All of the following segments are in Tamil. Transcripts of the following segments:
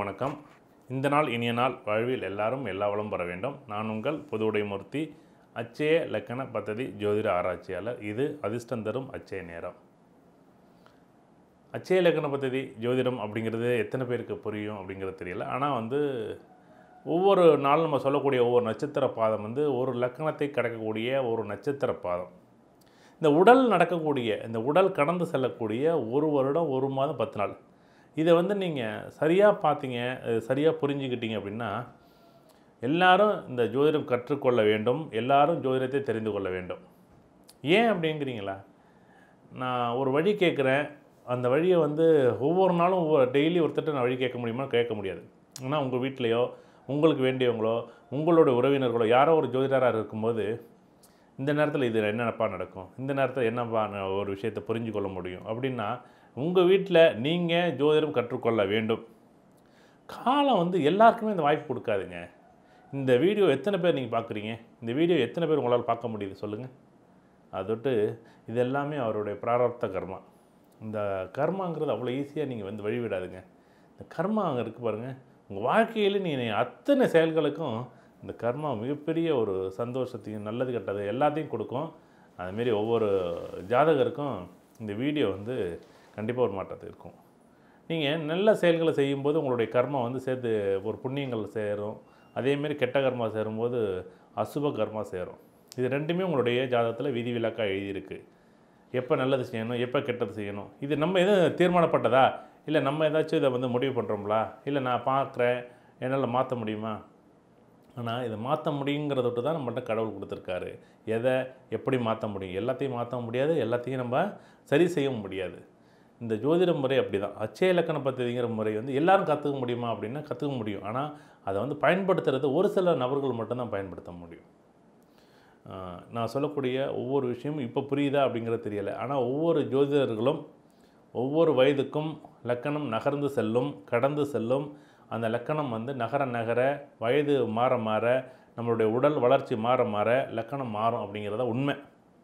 வணக்கம் இந்த நாள் இனிய நாள் வாழ்வில் எல்லாரும் எல்லா வளம் பெற வேண்டும் நான் உங்கள் பொதுவுடைமூர்த்தி அச்சய லக்கண பத்ததி ஜோதிட ஆராய்ச்சியாளர் இது அதிர்ஷ்டம் தரும் அச்சய நேரம் அச்சய லக்கண பத்ததி ஜோதிடம் அப்படிங்கிறது எத்தனை பேருக்கு புரியும் அப்படிங்கிறது தெரியல ஆனால் வந்து ஒவ்வொரு நாளும் நம்ம சொல்லக்கூடிய ஒவ்வொரு நட்சத்திர பாதம் வந்து ஒரு லக்கணத்தை கடக்கக்கூடிய ஒரு நட்சத்திர பாதம் இந்த உடல் நடக்கக்கூடிய இந்த உடல் கடந்து செல்லக்கூடிய ஒரு வருடம் ஒரு மாதம் பத்து நாள் இதை வந்து நீங்கள் சரியாக பார்த்தீங்க சரியாக புரிஞ்சுக்கிட்டீங்க அப்படின்னா எல்லாரும் இந்த ஜோதிடம் கற்றுக்கொள்ள வேண்டும் எல்லாரும் ஜோதிடத்தை தெரிந்து கொள்ள வேண்டும் ஏன் அப்படிங்கிறீங்களா நான் ஒரு வழி கேட்குறேன் அந்த வழியை வந்து ஒவ்வொரு நாளும் ஒவ்வொரு டெய்லி ஒருத்தர்ட்ட நான் வழி கேட்க முடியுமா கேட்க முடியாது ஆனால் உங்கள் வீட்லேயோ உங்களுக்கு வேண்டியவங்களோ உங்களோட உறவினர்களோ யாரோ ஒரு ஜோதிடராக இருக்கும்போது இந்த நேரத்தில் இது என்னப்பா நடக்கும் இந்த நேரத்தில் என்னப்பா நான் ஒரு விஷயத்தை புரிஞ்சு கொள்ள முடியும் அப்படின்னா உங்கள் வீட்டில் நீங்கள் ஜோதிடம் கற்றுக்கொள்ள வேண்டும் காலம் வந்து எல்லாருக்குமே இந்த வாய்ப்பு கொடுக்காதுங்க இந்த வீடியோ எத்தனை பேர் நீங்கள் பார்க்குறீங்க இந்த வீடியோ எத்தனை பேர் உங்களால் பார்க்க முடியுது சொல்லுங்கள் அதொட்டு இது எல்லாமே அவருடைய பிராரப்த கர்மா இந்த கர்மாங்கிறது அவ்வளோ ஈஸியாக நீங்கள் வந்து வழிவிடாதுங்க இந்த கர்மா அங்கே இருக்குது பாருங்கள் உங்கள் வாழ்க்கையில் நீங்கள் அத்தனை செயல்களுக்கும் இந்த கர்மா மிகப்பெரிய ஒரு சந்தோஷத்தையும் நல்லது கெட்டது எல்லாத்தையும் கொடுக்கும் அதுமாரி ஒவ்வொரு ஜாதகருக்கும் இந்த வீடியோ வந்து கண்டிப்பாக ஒரு மாற்றத்தை இருக்கும் நீங்கள் நல்ல செயல்களை செய்யும்போது உங்களுடைய கர்மா வந்து சேர்த்து ஒரு புண்ணியங்கள் சேரும் அதேமாரி கெட்ட கர்மா சேரும்போது அசுப கர்மா சேரும் இது ரெண்டுமே உங்களுடைய ஜாதகத்தில் விதிவிலக்காக எழுதியிருக்கு எப்போ நல்லது செய்யணும் எப்போ கெட்டது செய்யணும் இது நம்ம எதுவும் தீர்மானப்பட்டதா இல்லை நம்ம ஏதாச்சும் இதை வந்து முடிவு பண்ணுறோம்களா இல்லை நான் பார்க்குறேன் என்னால் மாற்ற முடியுமா ஆனால் இதை மாற்ற முடியுங்கிறத விட்டு தான் நம்மகிட்ட கடவுள் கொடுத்துருக்காரு எதை எப்படி மாற்ற முடியும் எல்லாத்தையும் மாற்ற முடியாது எல்லாத்தையும் நம்ம சரி செய்ய முடியாது இந்த ஜோதிட முறை அப்படி தான் அச்சய இலக்கண பദ്ധதிங்கிற முறை வந்து எல்லாரும் கற்றுக்க முடியுமா அப்படின்னா கற்றுக்க முடியும் ஆனால் அதை வந்து பயன்படுத்துறது ஒரு சில நபர்கள் மட்டும்தான் பயன்படுத்த முடியும் ஆஹ் நான் சொல்லக்கூடிய ஒவ்வொரு விஷயமும் இப்போ புரியுதா அப்படிங்கிறது தெரியலை ஆனால் ஒவ்வொரு ஜோதிடர்களும் ஒவ்வொரு வயதுக்கும் லக்கணம் நகர்ந்து செல்லும் கடந்து செல்லும் அந்த லக்கணம் வந்து நகர நகர வயது மாற மாற நம்மளுடைய உடல் வளர்ச்சி மாற மாற லக்கணம் மாறும் அப்படிங்கிறத உண்மை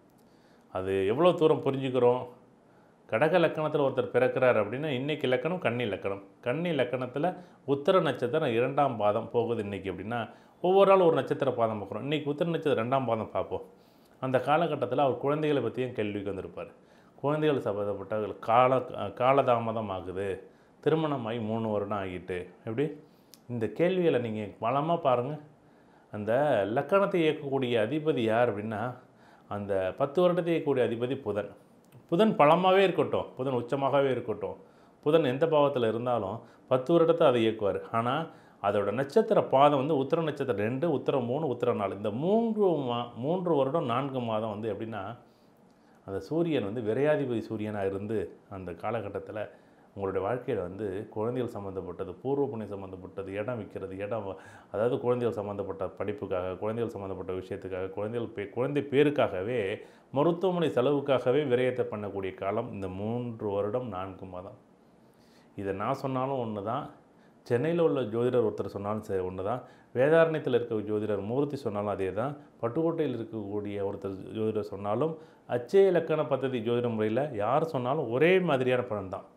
அது எவ்வளோ தூரம் புரிஞ்சுக்கிறோம் கடக லக்கணத்தில் ஒருத்தர் பிறக்கிறார் அப்படின்னா இன்றைக்கி லக்கணம் கன்னி லக்கணம் கன்னி லக்கணத்தில் உத்தர நட்சத்திரம் இரண்டாம் பாதம் போகுது இன்றைக்கி அப்படின்னா ஒவ்வொரு நாளும் ஒரு நட்சத்திர பாதம் பார்க்குறோம் இன்றைக்கி உத்தர நட்சத்திரம் ரெண்டாம் பாதம் பார்ப்போம் அந்த காலகட்டத்தில் அவர் குழந்தைகளை பற்றியும் கேள்விக்கு வந்திருப்பார் குழந்தைகள் சம்மந்தப்பட்ட கால காலதாமதம் ஆகுது திருமணமாகி மூணு வருடம் ஆகிட்டு எப்படி இந்த கேள்விகளை நீங்கள் பலமாக பாருங்கள் அந்த லக்கணத்தை இயக்கக்கூடிய அதிபதி யார் அப்படின்னா அந்த பத்து வருடத்தை இயக்கக்கூடிய அதிபதி புதன் புதன் பலமாகவே இருக்கட்டும் புதன் உச்சமாகவே இருக்கட்டும் புதன் எந்த பாவத்தில் இருந்தாலும் பத்து வருடத்தை அதை இயக்குவார் ஆனால் அதோட நட்சத்திர பாதம் வந்து உத்திர நட்சத்திரம் ரெண்டு உத்திரம் மூணு உத்திரம் நாலு இந்த மூன்று மா மூன்று வருடம் நான்கு மாதம் வந்து எப்படின்னா அந்த சூரியன் வந்து விரையாதிபதி சூரியனாக இருந்து அந்த காலகட்டத்தில் உங்களுடைய வாழ்க்கையில் வந்து குழந்தைகள் சம்மந்தப்பட்டது பூர்வ புண்ணியம் சம்மந்தப்பட்டது இடம் விற்கிறது இடம் வ- அதாவது குழந்தைகள் சம்மந்தப்பட்ட படிப்புக்காக குழந்தைகள் சம்மந்தப்பட்ட விஷயத்துக்காக குழந்தைகள் பே குழந்தை பேருக்காகவே மருத்துவமனை செலவுக்காகவே விரயத்தை பண்ணக்கூடிய காலம் இந்த மூன்று வருடம் நான்கு மாதம் இதை நான் சொன்னாலும் ஒன்று தான் சென்னையில் உள்ள ஜோதிடர் ஒருத்தர் சொன்னாலும் சரி ஒன்று தான் வேதாரண்யத்தில் இருக்க ஜோதிடர் மூர்த்தி சொன்னாலும் அதே தான் பட்டுக்கோட்டையில் இருக்கக்கூடிய ஒருத்தர் ஜோதிடர் சொன்னாலும் அச்சய இலக்கண பദ്ധதி ஜோதிட முறையில் யார் சொன்னாலும் ஒரே மாதிரியான பலன் தான்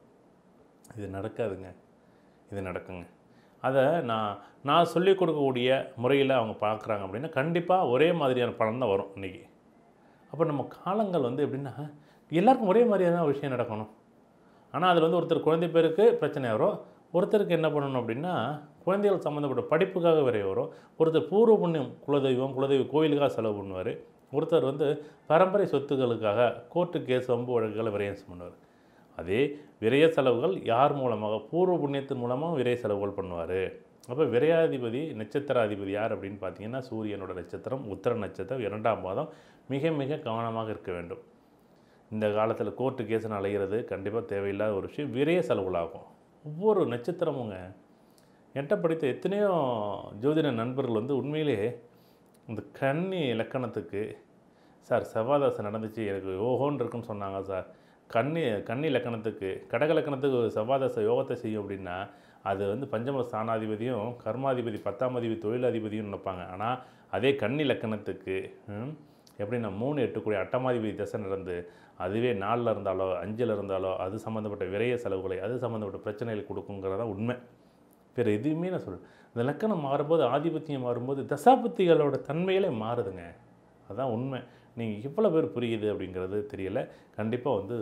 இது நடக்காதுங்க இது நடக்குங்க அதை நான் நான் சொல்லிக் கொடுக்கக்கூடிய முறையில் அவங்க பார்க்குறாங்க அப்படின்னா கண்டிப்பாக ஒரே மாதிரியான பலன் தான் வரும் இன்றைக்கி அப்போ நம்ம காலங்கள் வந்து எப்படின்னா எல்லாருக்கும் ஒரே மாதிரியான விஷயம் நடக்கணும் ஆனால் அதில் வந்து ஒருத்தர் குழந்தை பேருக்கு பிரச்சனை வரும் ஒருத்தருக்கு என்ன பண்ணணும் அப்படின்னா குழந்தைகள் சம்மந்தப்பட்ட படிப்புக்காக விரைய வரும் ஒருத்தர் பூர்வ புண்ணியம் குலதெய்வம் குலதெய்வ கோயிலுக்காக செலவு பண்ணுவார் ஒருத்தர் வந்து பரம்பரை சொத்துக்களுக்காக கோர்ட்டு கேஸ் வம்பு வழக்குகளை விரயம் பண்ணுவார் அதே விரய செலவுகள் யார் மூலமாக பூர்வ புண்ணியத்தின் மூலமாக விரய செலவுகள் பண்ணுவார் அப்போ விரையாதிபதி நட்சத்திராதிபதி யார் அப்படின்னு பார்த்தீங்கன்னா சூரியனோட நட்சத்திரம் உத்தர நட்சத்திரம் இரண்டாம் பாதம் மிக மிக கவனமாக இருக்க வேண்டும் இந்த காலத்தில் கோர்ட்டு கேஸ்னு அலைகிறது கண்டிப்பாக தேவையில்லாத ஒரு விஷயம் விரைய செலவுகளாகும் ஒவ்வொரு நட்சத்திரமுங்க என்கிட்ட படித்த எத்தனையோ ஜோதிட நண்பர்கள் வந்து உண்மையிலே இந்த கன்னி இலக்கணத்துக்கு சார் செவ்வாதாசை நடந்துச்சு எனக்கு யோகோன்னு இருக்குன்னு சொன்னாங்க சார் கன்னி கன்னி இலக்கணத்துக்கு கடக இலக்கணத்துக்கு செவ்வாதாசை யோகத்தை செய்யும் அப்படின்னா அது வந்து பஞ்சம ஸ்தானாதிபதியும் கர்மாதிபதி பத்தாம் அதிபதி தொழிலதிபதியும் நினைப்பாங்க ஆனால் அதே கன்னி இலக்கணத்துக்கு ம், எப்படின்னா மூணு எட்டுக்குரிய அட்டமாதிபதி தசை நடந்து அதுவே நாலில் இருந்தாலோ அஞ்சில் இருந்தாலோ அது சம்மந்தப்பட்ட விரைய செலவுகளை அது சம்மந்தப்பட்ட பிரச்சனைகளை கொடுக்குங்கிறதா உண்மை வேறு எதுவுமே நான் சொல்ல இந்த லக்கணம் மாறும்போது ஆதிபத்தியம் மாறும்போது தசாபத்திகளோட தன்மையிலே மாறுதுங்க அதான் உண்மை நீங்கள் எவ்வளோ பேர் புரியுது அப்படிங்கிறது தெரியல கண்டிப்பாக வந்து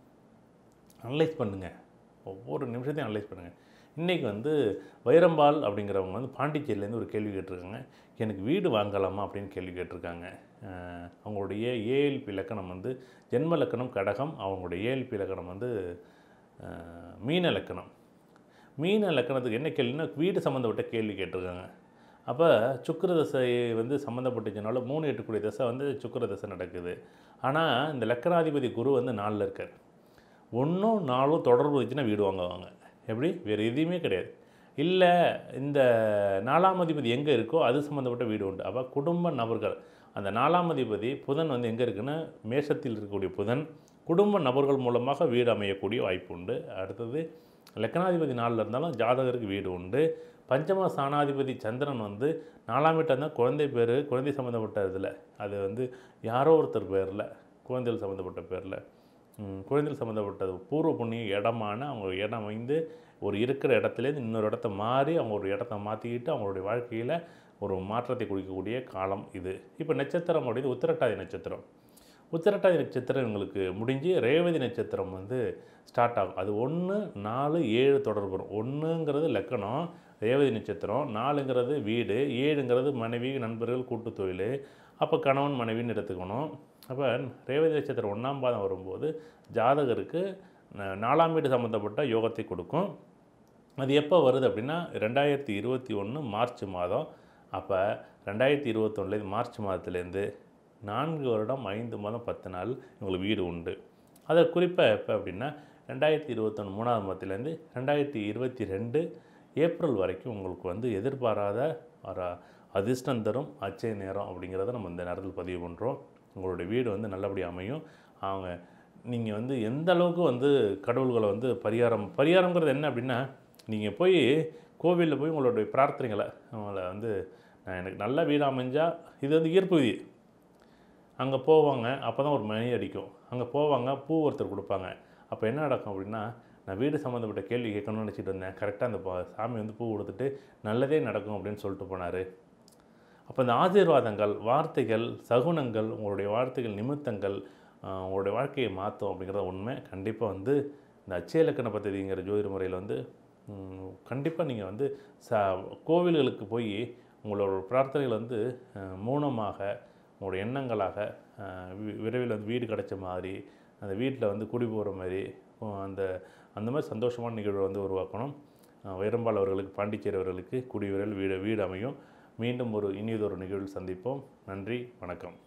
அனலைஸ் பண்ணுங்கள் ஒவ்வொரு நிமிஷத்தையும் அனலைஸ் பண்ணுங்கள் இன்றைக்கி வந்து வைரம்பால் அப்படிங்கிறவங்க வந்து பாண்டிச்சேரியிலேருந்து ஒரு கேள்வி கேட்டிருக்காங்க எனக்கு வீடு வாங்கலாமா அப்படின்னு கேள்வி கேட்டிருக்காங்க அஹ் அவங்களுடைய ஏஎல்பி இலக்கணம் வந்து ஜென்ம லக்கணம் கடகம் அவங்களுடைய ஏஎல்பி இலக்கணம் வந்து அஹ், மீன லக்கணம் மீன லக்கணத்துக்கு என்ன கேள்வினா வீடு சம்மந்தப்பட்ட கேள்வி கேட்டிருக்காங்க அப்போ சுக்கிர தசை வந்து சம்மந்தப்பட்டுச்சுனால மூணு எட்டுக்குடிய தசை வந்து சுக்கிர தசை நடக்குது ஆனால் இந்த லக்கணாதிபதி குரு வந்து நாலில் இருக்கார் ஒன்றும் நாலும் தொடர்பு வச்சுன்னா வீடு வாங்குவாங்க எப்படி வேறு எதுவுமே கிடையாது இல்லை இந்த நாலாம் அதிபதி எங்கே இருக்கோ அது சம்மந்தப்பட்ட வீடு உண்டு அப்போ குடும்ப நபர்கள் அந்த நாலாம் அதிபதி புதன் வந்து எங்கே இருக்குன்னா மேஷத்தில் இருக்கக்கூடிய புதன் குடும்ப நபர்கள் மூலமாக வீடு அமையக்கூடிய வாய்ப்பு உண்டு அடுத்தது லக்கணாதிபதி நாளில் இருந்தாலும் ஜாதகருக்கு வீடு உண்டு பஞ்சம ஸ்தானாதிபதி சந்திரன் வந்து நாலாம் வீட்டில் இருந்தால் குழந்தை பேர் குழந்தை சம்மந்தப்பட்ட இதில் அது வந்து யாரோ ஒருத்தர் பேரில் குழந்தைகள் சம்மந்தப்பட்ட பேரில் ம், குழந்தைகள் சம்மந்தப்பட்டது பூர்வ புண்ணிய இடமான அவங்க இடம் அமைந்து ஒரு இருக்கிற இடத்துலேருந்து இன்னொரு இடத்த மாறி அவங்க ஒரு இடத்த மாற்றிக்கிட்டு அவங்களுடைய வாழ்க்கையில் ஒரு மாற்றத்தை குறிக்கக்கூடிய காலம் இது இப்போ நட்சத்திரம் அப்படிது உத்திரட்டாதி நட்சத்திரம் உத்திரட்டாதி நட்சத்திரம் எங்களுக்கு முடிஞ்சு ரேவதி நட்சத்திரம் வந்து ஸ்டார்ட் ஆகும் அது ஒன்று நாலு ஏழு தொடர்பு வரும் ஒன்றுங்கிறது லக்கணம் ரேவதி நட்சத்திரம் நாலுங்கிறது வீடு ஏழுங்கிறது மனைவி நண்பர்கள் கூட்டு தொழில் அப்போ கணவன் மனைவின்னு எடுத்துக்கணும் அப்போ ரேவதி நட்சத்திரம் ஒன்றாம் பாதம் வரும்போது ஜாதகருக்கு ந- நாலாம் வீடு சம்மந்தப்பட்ட யோகத்தை கொடுக்கும் அது எப்போ வருது அப்படின்னா ரெண்டாயிரத்தி இருபத்தி ஒன்று மார்ச் மாதம் அப்போ ரெண்டாயிரத்தி இருபத்தொன்னுலேருந்து மார்ச் மாதத்துலேருந்து நான்கு வருடம் ஐந்து மாதம் பத்து நாள் இவங்களுக்கு வீடு உண்டு அதை குறிப்பாக எப்போ அப்படின்னா ரெண்டாயிரத்தி இருபத்தொன்று மூணாவது மாதத்துலேருந்து ரெண்டாயிரத்தி இருபத்தி ரெண்டு ஏப்ரல் வரைக்கும் உங்களுக்கு வந்து எதிர்பாராத ஒரு அதிர்ஷ்டம் தரும் அச்சய நேரம் அப்படிங்கிறத நம்ம இந்த நேரத்தில் பதிவு பண்ணுறோம் உங்களுடைய வீடு வந்து நல்லபடியாக அமையும் அவங்க நீங்கள் வந்து எந்த அளவுக்கு வந்து கடவுள்களை வந்து பரிகாரம் பரிகாரங்கிறது என்ன அப்படின்னா நீங்கள் போய் கோவிலில் போய் உங்களுடைய பிரார்த்தனைகளை அவங்கள வந்து நான் எனக்கு நல்ல வீடு அமைஞ்சால் இது வந்து ஈர்ப்பு விதி அங்கே போவாங்க அப்போ தான் ஒரு மணி அடிக்கும் அங்கே போவாங்க பூ ஒருத்தர் கொடுப்பாங்க அப்போ என்ன நடக்கும் அப்படின்னா நான் வீடு சம்மந்தப்பட்ட கேள்வி கேட்கணும்னு நினச்சிட்டு இருந்தேன் கரெக்டாக அந்த பா- சாமி வந்து பூ கொடுத்துட்டு நல்லதே நடக்கும் அப்படின்னு சொல்லிட்டு போனார் அப்போ இந்த ஆசீர்வாதங்கள் வார்த்தைகள் சகுனங்கள் உங்களுடைய வார்த்தைகள் நிமித்தங்கள் ஆஹ், உங்களுடைய வாழ்க்கையை மாற்றும் அப்படிங்கிறத உண்மை கண்டிப்பாக வந்து இந்த அச்சய இலக்கண பദ്ധதிங்கிற ஜோதிட முறையில் வந்து கண்டிப்பாக நீங்கள் வந்து ச கோவில்களுக்கு போய் உங்களோட பிரார்த்தனைகள் வந்து ஆஹ், மௌனமாக உங்களுடைய எண்ணங்களாக ஆஹ், வி- விரைவில் வந்து வீடு கிடைச்ச மாதிரி அந்த வீட்டில் வந்து குடி போகிற மாதிரி உம், அந்த அந்த மாதிரி சந்தோஷமான நிகழ்வை வந்து உருவாக்கணும் ஆஹ், வைரம்பால் அவர்களுக்கு பாண்டிச்சேரி அவர்களுக்கு கூடிய விரைவில் வீடு வீடு அமையும் மீண்டும் ஒரு இனியதொரு நிகழ்வில் சந்திப்போம் நன்றி வணக்கம்